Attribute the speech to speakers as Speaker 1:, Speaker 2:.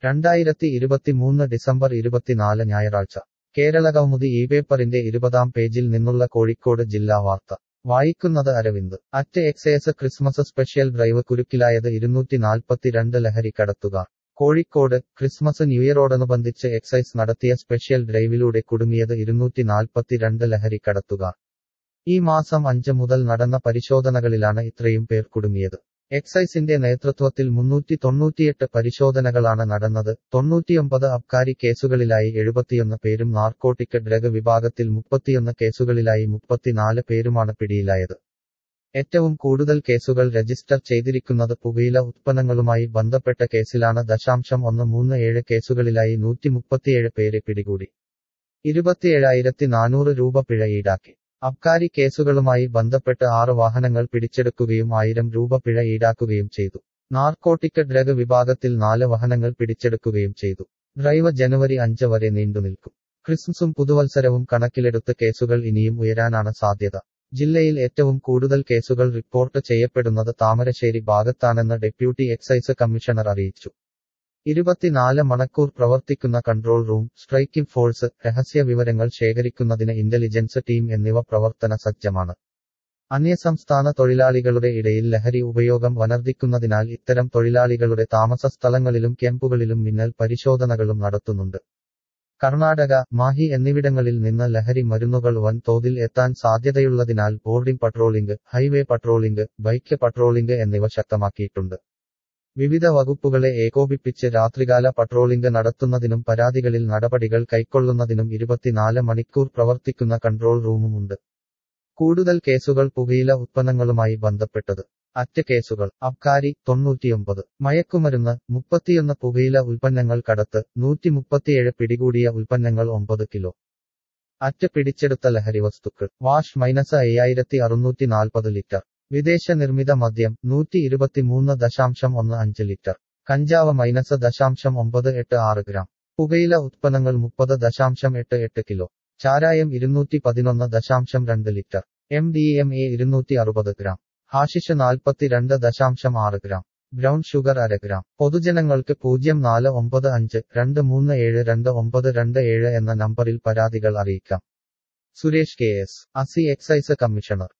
Speaker 1: രണ്ടായിരത്തി ഇരുപത്തിമൂന്ന് ഡിസംബർ ഇരുപത്തിനാല് ഞായറാഴ്ച കേരള കൗമുദി ഈ പേപ്പറിന്റെ ഇരുപതാം പേജിൽ നിന്നുള്ള കോഴിക്കോട് ജില്ലാ വാർത്ത വായിക്കുന്നത് അരവിന്ദ് അറ്റ് എക്സേസ് ക്രിസ്മസ് സ്പെഷ്യൽ ഡ്രൈവ് കുരുക്കിലായത് ഇരുന്നൂറ്റി നാൽപ്പത്തിരണ്ട് ലഹരി കടത്തുകാർ കോഴിക്കോട് ക്രിസ്മസ് ന്യൂഇയറോടനുബന്ധിച്ച് എക്സൈസ് നടത്തിയ സ്പെഷ്യൽ ഡ്രൈവിലൂടെ കുടുങ്ങിയത് ഇരുന്നൂറ്റി നാൽപ്പത്തിരണ്ട് ലഹരി കടത്തുകാർ ഈ മാസം അഞ്ച് മുതൽ നടന്ന പരിശോധനകളിലാണ് ഇത്രയും പേർ കുടുങ്ങിയത് എക്സൈസിന്റെ നേതൃത്വത്തിൽ മുന്നൂറ്റി തൊണ്ണൂറ്റിയെട്ട് പരിശോധനകളാണ് നടന്നത് തൊണ്ണൂറ്റിയൊമ്പത് അബ്കാരി കേസുകളിലായി എഴുപത്തിയൊന്ന് പേരും നാർക്കോട്ടിക് ഡ്രഗ് വിഭാഗത്തിൽ മുപ്പത്തിയൊന്ന് കേസുകളിലായി മുപ്പത്തിനാല് പേരുമാണ് പിടിയിലായത് ഏറ്റവും കൂടുതൽ കേസുകൾ രജിസ്റ്റർ ചെയ്തിരിക്കുന്നത് പുകയില ഉത്പന്നങ്ങളുമായി ബന്ധപ്പെട്ട കേസിലാണ് ദശാംശം ഒന്ന് മൂന്ന് ഏഴ് കേസുകളിലായി നൂറ്റി മുപ്പത്തിയേഴ് പേരെ പിടികൂടി ഇരുപത്തിയേഴായിരത്തി നാനൂറ് രൂപ പിഴ ഈടാക്കി അബ്കാരി കേസുകളുമായി ബന്ധപ്പെട്ട് ആറ് വാഹനങ്ങൾ പിടിച്ചെടുക്കുകയും ആയിരം രൂപ പിഴ ഈടാക്കുകയും ചെയ്തു നാർക്കോട്ടിക് ഡ്രഗ് വിഭാഗത്തിൽ നാല് വാഹനങ്ങൾ പിടിച്ചെടുക്കുകയും ചെയ്തു ഡ്രൈവ് ജനുവരി അഞ്ച് വരെ നീണ്ടുനിൽക്കും ക്രിസ്മസും പുതുവത്സരവും കണക്കിലെടുത്ത് കേസുകൾ ഇനിയും ഉയരാനാണ് സാധ്യത ജില്ലയിൽ ഏറ്റവും കൂടുതൽ കേസുകൾ റിപ്പോർട്ട് ചെയ്യപ്പെടുന്നത് താമരശ്ശേരി ഭാഗത്താണെന്ന് ഡെപ്യൂട്ടി എക്സൈസ് കമ്മീഷണർ അറിയിച്ചു ഇരുപത്തിനാല് മണിക്കൂർ പ്രവർത്തിക്കുന്ന കൺട്രോൾ റൂം സ്ട്രൈക്കിംഗ് ഫോഴ്സ് രഹസ്യ വിവരങ്ങൾ ശേഖരിക്കുന്നതിന് ഇന്റലിജൻസ് ടീം എന്നിവ പ്രവർത്തന സജ്ജമാണ് അന്യസംസ്ഥാന തൊഴിലാളികളുടെ ഇടയിൽ ലഹരി ഉപയോഗം വനർദ്ദിക്കുന്നതിനാൽ ഇത്തരം തൊഴിലാളികളുടെ താമസ സ്ഥലങ്ങളിലും ക്യാമ്പുകളിലും മിന്നൽ പരിശോധനകളും നടത്തുന്നുണ്ട് കർണാടക മാഹി എന്നിവിടങ്ങളിൽ നിന്ന് ലഹരി മരുന്നുകൾ വൻ തോതിൽ എത്താൻ സാധ്യതയുള്ളതിനാൽ boarding patrolling highway patrolling bike patrolling എന്നിവ ശക്തമാക്കിയിട്ടുണ്ട് വിവിധ വകുപ്പുകളെ ഏകോപിപ്പിച്ച് രാത്രികാല പട്രോളിംഗ് നടത്തുന്നതിനും പരാതികളിൽ നടപടികൾ കൈക്കൊള്ളുന്നതിനും ഇരുപത്തിനാല് മണിക്കൂർ പ്രവർത്തിക്കുന്ന കൺട്രോൾ റൂമുമുണ്ട് കൂടുതൽ കേസുകൾ പുകയില ഉത്പന്നങ്ങളുമായി ബന്ധപ്പെട്ടത് അറ്റ് കേസുകൾ അബ്കാരി തൊണ്ണൂറ്റിയൊമ്പത് മയക്കുമരുന്ന് മുപ്പത്തിയൊന്ന് പുകയില ഉൽപ്പന്നങ്ങൾ കടത്ത് നൂറ്റി മുപ്പത്തിയേഴ് പിടികൂടിയ ഉൽപ്പന്നങ്ങൾ ഒമ്പത് കിലോ അറ്റ് പിടിച്ചെടുത്ത ലഹരി വസ്തുക്കൾ വാഷ് മൈനസ് അയ്യായിരത്തി അറുന്നൂറ്റി നാൽപ്പത് ലിറ്റർ വിദേശ നിർമ്മിത മദ്യം നൂറ്റി ഇരുപത്തിമൂന്ന് ദശാംശം ഒന്ന് അഞ്ച് ലിറ്റർ കഞ്ചാവ് മൈനസ് ദശാംശം ഒമ്പത് എട്ട് ആറ് ഗ്രാം പുകയില ഉത്പന്നങ്ങൾ മുപ്പത് ദശാംശം എട്ട് എട്ട് കിലോ ചാരായം ഇരുന്നൂറ്റി പതിനൊന്ന് ദശാംശം രണ്ട് litre M D M A ഇരുന്നൂറ്റി അറുപത് ഗ്രാം ഹാഷിഷ് നാൽപ്പത്തിരണ്ട് ദശാംശം ആറ് ഗ്രാം ബ്രൗൺ ഷുഗർ അര ഗ്രാം പൊതുജനങ്ങൾക്ക് പൂജ്യം നാല് ഒമ്പത് അഞ്ച് രണ്ട് മൂന്ന് ഏഴ് രണ്ട് ഒമ്പത് രണ്ട് ഏഴ് എന്ന നമ്പറിൽ പരാതികൾ അറിയിക്കാം സുരേഷ് കെ എസ് അസി എക്സൈസ് കമ്മീഷണർ